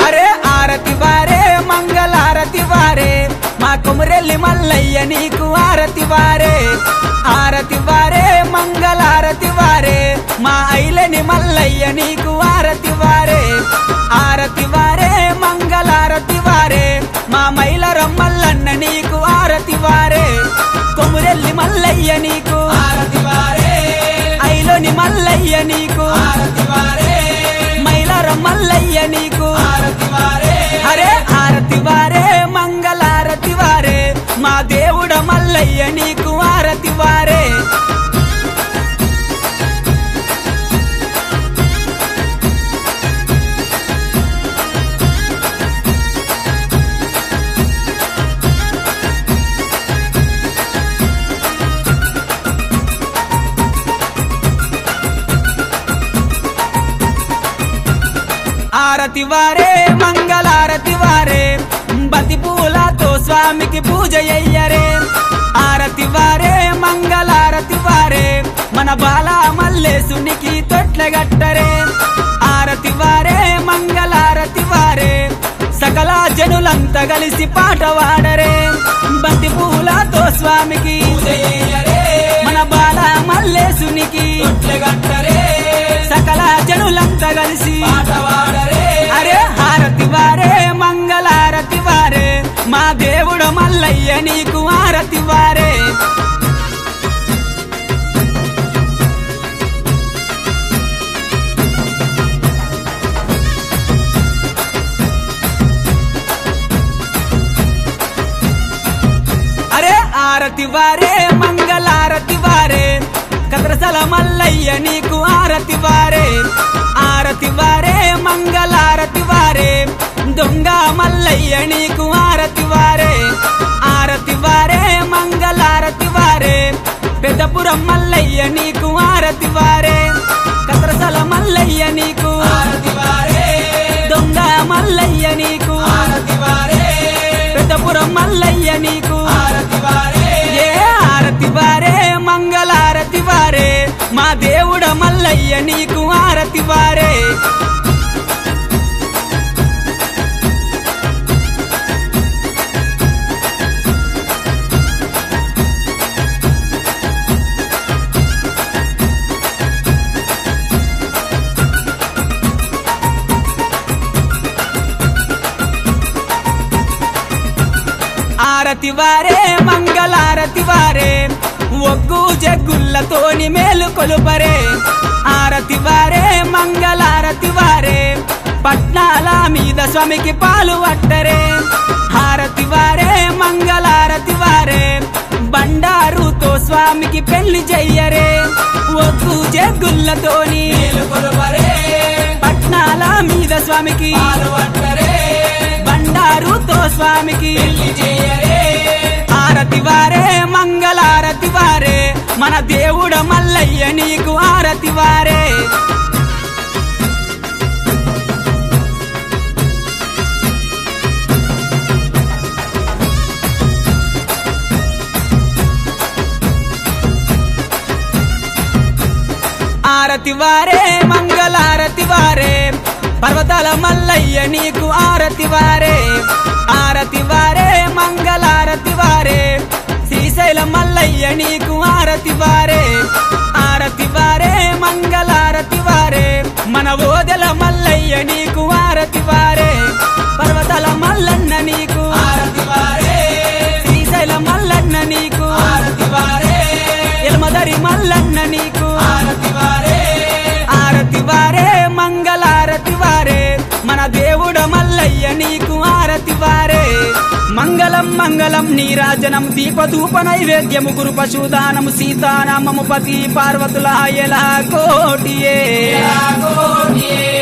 అరే ఆరతి వారే మంగళారతి వారే మా కొమురెల్లి మల్లయ్య నీకు ఆరతి వారే ఆరతి వారే మంగళారతి వారే మా ఐలని మల్లయ్య నీకు ఆరతి వారే ఆరతి వారే మంగళారతి వారే మా మైలర మల్లన్న నీకు ఆరతి వారే కొమురెల్లి మల్లయ్య నీకు ఆరతి వారే ఐలోని మల్లయ్య నీకు ఆరతి వారే మైలర మల్లయ్య నీకు ఆరతి వారే అరే ఆరతి వారే మంగళారతి వారే మా దేవుడ మల్లయ్య నీకు ఆరతి వారే ఆరతి వారే మంగళారతి వారే బతి పూలతో స్వామికి పూజ అయ్యరే ఆరతి వారే మంగళారతి వారే మన బాల మల్లేశునికి తొట్లగట్టరే ఆరతి వారే మంగళారతి వారే సకల జనులంతా కలిసి పాట వాడరే బంతి పూలతో స్వామికి జయరే మన బాల మల్లేశునికి గట్టరే సకల జనులంతా కలిసి పాట వాడరే అరే హారతి వారే మంగళారతి వారే మా దేవుడు మల్లయ్య నీకు హారతి వారే అరే ఆరతి వారే మంగళారతి వారే కద్రసల మల్లయ్య నీకు ఆరతి వారే ఆరతి వారే మంగళారతి వారే దొంగ మల్లయ్య నీకు ఆరతి వారే ఆరతి వారే మంగళారతి వారే పెద్దపురం మల్లయ్య నీకు ఆరతి వారే కద్రసల మల్లయ్య నీకు ఆరతి వారే దొంగ మల్లయ్య నీకు ఆరతి వారే పెద్దపురం మల్లయ్య నీకు ఆరతి వారే ఏ ఆరతి వారే మంగళారతి వారే మా దేవుడ మల్లయ్య నీకు ఆరతి వారే ఆరతి వారే మంగళారతి వారే ఒగ్గు జగ్గుల్లతోని మేలు కొలుపరే ఆరతి వారే మంగళారతి వారే పట్నాల మీద స్వామికి పాలు పట్టరే హారతి వారే మంగళారతి వారే బండారుతో స్వామికి పెళ్లి చెయ్యరే ఒగ్గు జగ్గుల్లతోని కొలుపరే పట్నాల మీద స్వామికి పాలు పట్టరే బండారుతో స్వామికి పెళ్లి చేయరే ఆరతి వారే మంగళారతి వారే మన దేవుడ మల్లయ్య నీకు ఆరతి వారే ఆరతి వారే మంగళారతి వారే పర్వతాల మల్లయ్య నీకు ఆరతి వారే ఆరతి వారే మంగళారతి వారే శ్రీశైల మల్లయ్య నీకు ఆరతి వారే ఆరతి వారే మంగళారతి వారే మన ఓదెల మల్లయ్య నీకు ఆరతి వారే పర్వతాల మల్లన్న నీకు ఆరతి వారే శ్రీశైల మల్లన్న నీకు ఆరతి వారే ఎల్మదరి మల్లన్న నీకు ఆరతి వారే ఆరతి వారే మంగళారతి వారే మన దేవుడ మల్లయ్య నీకు ఆరతి వారే మంగళం మంగళం నీరాజనం దీపధూప నైవేద్యము గురు పశుదానము సీతానామము పతి పార్వతుల ఎల కోటియే కోటియే